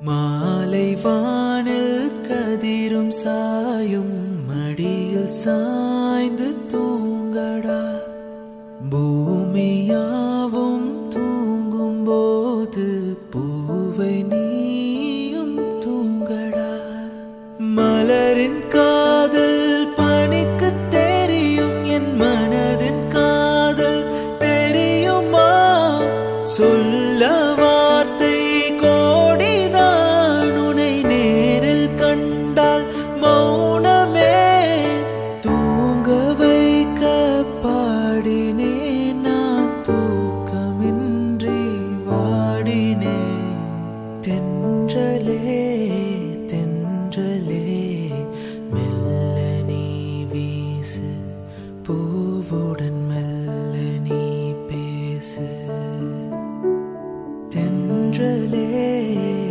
மாலை வானில் கதிரும் சாயும் மடியில் சாய்ந்து தூங்கடா பூமியாவும் தூங்கும் போது பூவை நீயும் தூங்கடா மலரின் காதல் பனிக்கு தெரியும் என் மனதின் காதல் தெரியுமா சொல்ல வார்த்தை கோடிதான் உனை நேரில் கண்டால் மௌனமே தூங்க வைக்க பாடினேன் நான் தூக்கமின்றி வாடினேன் தென்றலே தென்றலே மெல்ல நீ வீசு பூவுடன் மெல்ல நீ பேசு தென்றலே